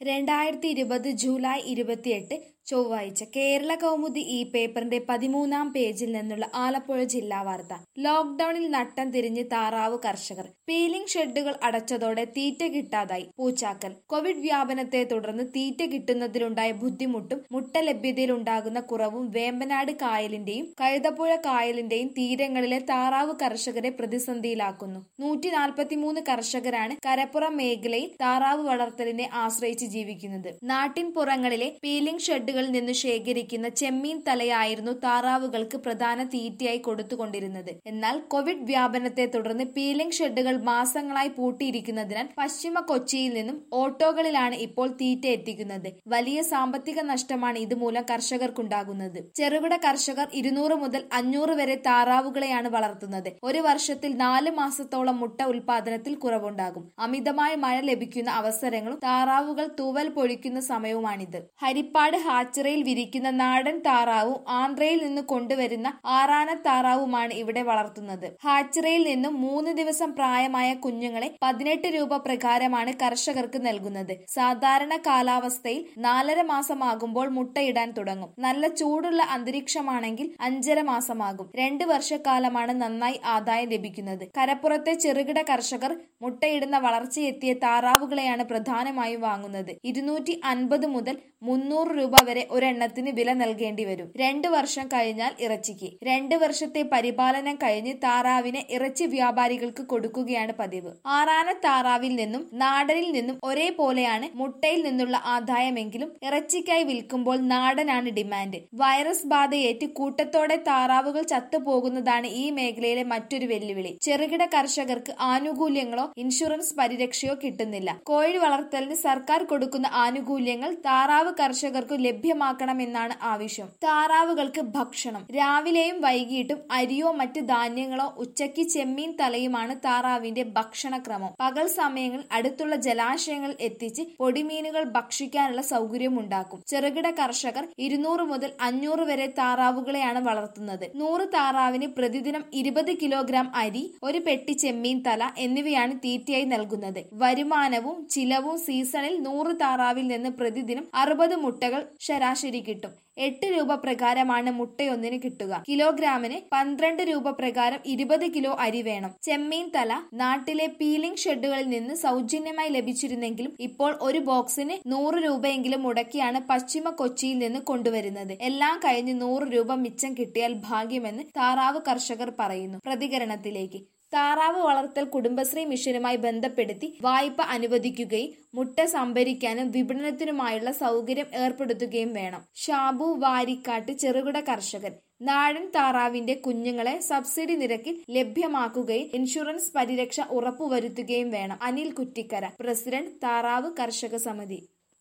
രണ്ടായിരത്തി ഇരുപത് ജൂലൈ ഇരുപത്തിയെട്ട് ചൊവ്വാഴ്ച കേരള കൗമുദി ഈ പേപ്പറിന്റെ പതിമൂന്നാം പേജിൽ നിന്നുള്ള ആലപ്പുഴ ജില്ലാ വാർത്ത ലോക്ഡൌണിൽ നട്ടം തിരിഞ്ഞ് താറാവ് കർഷകർ പീലിംഗ് ഷെഡുകൾ അടച്ചതോടെ തീറ്റ കിട്ടാതായി പൂച്ചാക്കൽ കോവിഡ് വ്യാപനത്തെ തുടർന്ന് തീറ്റ കിട്ടുന്നതിലുണ്ടായ ബുദ്ധിമുട്ടും മുട്ട ലഭ്യതയിലുണ്ടാകുന്ന കുറവും വേമ്പനാട് കായലിന്റെയും കഴുതപ്പുഴ കായലിന്റെയും തീരങ്ങളിലെ താറാവ് കർഷകരെ പ്രതിസന്ധിയിലാക്കുന്നു നൂറ്റി നാൽപ്പത്തിമൂന്ന് കർഷകരാണ് കരപ്പുറം മേഖലയിൽ താറാവ് വളർത്തലിനെ ആശ്രയിച്ച് ജീവിക്കുന്നത് നാട്ടിൻ പുറങ്ങളിലെ പീലിംഗ് ഷെഡുകളിൽ നിന്ന് ശേഖരിക്കുന്ന ചെമ്മീൻ തലയായിരുന്നു താറാവുകൾക്ക് പ്രധാന തീറ്റയായി കൊടുത്തുകൊണ്ടിരുന്നത് എന്നാൽ കോവിഡ് വ്യാപനത്തെ തുടർന്ന് പീലിംഗ് ഷെഡുകൾ മാസങ്ങളായി പൂട്ടിയിരിക്കുന്നതിനാൽ പശ്ചിമ കൊച്ചിയിൽ നിന്നും ഓട്ടോകളിലാണ് ഇപ്പോൾ തീറ്റ എത്തിക്കുന്നത് വലിയ സാമ്പത്തിക നഷ്ടമാണ് ഇതുമൂലം കർഷകർക്കുണ്ടാകുന്നത് ചെറുകിട കർഷകർ ഇരുന്നൂറ് മുതൽ അഞ്ഞൂറ് വരെ താറാവുകളെയാണ് വളർത്തുന്നത് ഒരു വർഷത്തിൽ നാല് മാസത്തോളം മുട്ട ഉൽപാദനത്തിൽ കുറവുണ്ടാകും അമിതമായ മഴ ലഭിക്കുന്ന അവസരങ്ങളും താറാവുകൾ തൂവൽ പൊഴിക്കുന്ന സമയവുമാണിത് ഹരിപ്പാട് ഹാച്ചറയിൽ വിരിക്കുന്ന നാടൻ താറാവും ആന്ധ്രയിൽ നിന്ന് കൊണ്ടുവരുന്ന ആറാന താറാവുമാണ് ഇവിടെ വളർത്തുന്നത് ഹാച്ചറയിൽ നിന്നും മൂന്ന് ദിവസം പ്രായമായ കുഞ്ഞുങ്ങളെ പതിനെട്ട് രൂപ പ്രകാരമാണ് കർഷകർക്ക് നൽകുന്നത് സാധാരണ കാലാവസ്ഥയിൽ നാലര മാസമാകുമ്പോൾ മുട്ടയിടാൻ തുടങ്ങും നല്ല ചൂടുള്ള അന്തരീക്ഷമാണെങ്കിൽ അഞ്ചര മാസമാകും രണ്ട് വർഷക്കാലമാണ് നന്നായി ആദായം ലഭിക്കുന്നത് കരപ്പുറത്തെ ചെറുകിട കർഷകർ മുട്ടയിടുന്ന വളർച്ചയെത്തിയ താറാവുകളെയാണ് പ്രധാനമായും വാങ്ങുന്നത് ഇരുന്നൂറ്റി അൻപത് മുതൽ മുന്നൂറ് രൂപ വരെ ഒരെണ്ണത്തിന് വില നൽകേണ്ടി വരും രണ്ടു വർഷം കഴിഞ്ഞാൽ ഇറച്ചിക്ക് രണ്ട് വർഷത്തെ പരിപാലനം കഴിഞ്ഞ് താറാവിനെ ഇറച്ചി വ്യാപാരികൾക്ക് കൊടുക്കുകയാണ് പതിവ് ആറാന താറാവിൽ നിന്നും നാടനിൽ നിന്നും ഒരേപോലെയാണ് മുട്ടയിൽ നിന്നുള്ള ആദായമെങ്കിലും ഇറച്ചിക്കായി വിൽക്കുമ്പോൾ നാടനാണ് ഡിമാൻഡ് വൈറസ് ബാധയേറ്റ് കൂട്ടത്തോടെ താറാവുകൾ ചത്തുപോകുന്നതാണ് ഈ മേഖലയിലെ മറ്റൊരു വെല്ലുവിളി ചെറുകിട കർഷകർക്ക് ആനുകൂല്യങ്ങളോ ഇൻഷുറൻസ് പരിരക്ഷയോ കിട്ടുന്നില്ല കോഴി വളർത്തലിന് സർക്കാർ കൊടുക്കുന്ന ആനുകൂല്യങ്ങൾ താറാവ് കർഷകർക്ക് ലഭ്യമാക്കണമെന്നാണ് ആവശ്യം താറാവുകൾക്ക് ഭക്ഷണം രാവിലെയും വൈകിട്ടും അരിയോ മറ്റ് ധാന്യങ്ങളോ ഉച്ചയ്ക്ക് ചെമ്മീൻ തലയുമാണ് താറാവിന്റെ ഭക്ഷണക്രമം പകൽ സമയങ്ങളിൽ അടുത്തുള്ള ജലാശയങ്ങളിൽ എത്തിച്ച് പൊടിമീനുകൾ ഭക്ഷിക്കാനുള്ള സൗകര്യം ഉണ്ടാക്കും ചെറുകിട കർഷകർ ഇരുന്നൂറ് മുതൽ അഞ്ഞൂറ് വരെ താറാവുകളെയാണ് വളർത്തുന്നത് നൂറ് താറാവിന് പ്രതിദിനം ഇരുപത് കിലോഗ്രാം അരി ഒരു പെട്ടി ചെമ്മീൻ തല എന്നിവയാണ് തീറ്റയായി നൽകുന്നത് വരുമാനവും ചിലവും സീസണിൽ നൂറ് താറാവിൽ നിന്ന് പ്രതിദിനം അറുപത് മുട്ടകൾ ശരാശരി കിട്ടും എട്ട് രൂപ പ്രകാരമാണ് മുട്ടയൊന്നിന് കിട്ടുക കിലോഗ്രാമിന് പന്ത്രണ്ട് രൂപ പ്രകാരം ഇരുപത് കിലോ അരി വേണം ചെമ്മീൻ തല നാട്ടിലെ പീലിംഗ് ഷെഡുകളിൽ നിന്ന് സൗജന്യമായി ലഭിച്ചിരുന്നെങ്കിലും ഇപ്പോൾ ഒരു ബോക്സിന് നൂറ് രൂപയെങ്കിലും മുടക്കിയാണ് പശ്ചിമ കൊച്ചിയിൽ നിന്ന് കൊണ്ടുവരുന്നത് എല്ലാം കഴിഞ്ഞ് നൂറ് രൂപ മിച്ചം കിട്ടിയാൽ ഭാഗ്യമെന്ന് താറാവ് കർഷകർ പറയുന്നു പ്രതികരണത്തിലേക്ക് താറാവ് വളർത്തൽ കുടുംബശ്രീ മിഷനുമായി ബന്ധപ്പെടുത്തി വായ്പ അനുവദിക്കുകയും മുട്ട സംഭരിക്കാനും വിപണനത്തിനുമായുള്ള സൗകര്യം ഏർപ്പെടുത്തുകയും വേണം ഷാബു വാരിക്കാട്ട് ചെറുകിട കർഷകൻ നാടൻ താറാവിന്റെ കുഞ്ഞുങ്ങളെ സബ്സിഡി നിരക്കിൽ ലഭ്യമാക്കുകയും ഇൻഷുറൻസ് പരിരക്ഷ ഉറപ്പുവരുത്തുകയും വേണം അനിൽ കുറ്റിക്കര പ്രസിഡന്റ് താറാവ് കർഷക സമിതി